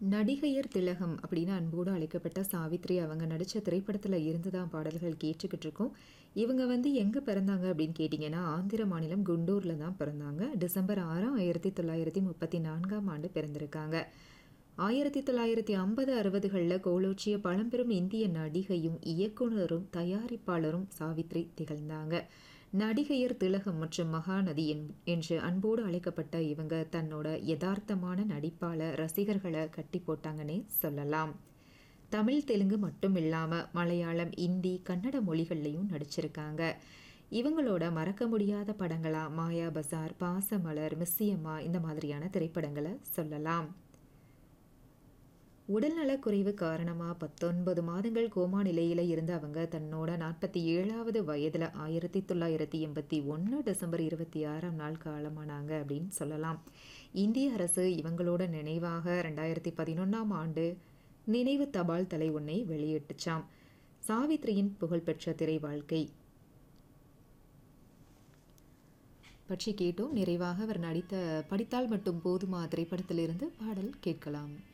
நடிகையர் திலகம் அப்படின்னு அன்போடு அழைக்கப்பட்ட சாவித்ரி அவங்க நடித்த திரைப்படத்தில் இருந்து தான் பாடல்கள் கேட்டுக்கிட்டு இருக்கோம் இவங்க வந்து எங்கே பிறந்தாங்க அப்படின்னு கேட்டிங்கன்னா ஆந்திர மாநிலம் குண்டூரில் தான் பிறந்தாங்க டிசம்பர் ஆறாம் ஆயிரத்தி தொள்ளாயிரத்தி முப்பத்தி நான்காம் ஆண்டு பிறந்திருக்காங்க ஆயிரத்தி தொள்ளாயிரத்தி ஐம்பது அறுபதுகளில் கோலோச்சிய பழம்பெரும் இந்திய நடிகையும் இயக்குனரும் தயாரிப்பாளரும் சாவித்ரி திகழ்ந்தாங்க நடிகையர் திலகம் மற்றும் மகாநதி என் என்று அன்போடு அழைக்கப்பட்ட இவங்க தன்னோட யதார்த்தமான நடிப்பால ரசிகர்களை கட்டி போட்டாங்கன்னே சொல்லலாம் தமிழ் தெலுங்கு மட்டும் இல்லாமல் மலையாளம் இந்தி கன்னட மொழிகள்லையும் நடிச்சிருக்காங்க இவங்களோட மறக்க முடியாத படங்களா மாயா பசார் பாசமலர் மிஸ்ஸியம்மா இந்த மாதிரியான திரைப்படங்களை சொல்லலாம் உடல்நலக்குறைவு காரணமாக பத்தொன்பது மாதங்கள் கோமா நிலையில் இருந்த அவங்க தன்னோட நாற்பத்தி ஏழாவது வயதில் ஆயிரத்தி தொள்ளாயிரத்தி எண்பத்தி ஒன்று டிசம்பர் இருபத்தி ஆறாம் நாள் காலமானாங்க அப்படின்னு சொல்லலாம் இந்திய அரசு இவங்களோட நினைவாக ரெண்டாயிரத்தி பதினொன்றாம் ஆண்டு நினைவு தபால் தலை ஒன்றை வெளியிட்டுச்சாம் சாவித்ரியின் புகழ்பெற்ற திரை வாழ்க்கை பற்றி கேட்டோம் நிறைவாக அவர் நடித்த படித்தால் மட்டும் போதுமா திரைப்படத்திலிருந்து பாடல் கேட்கலாம்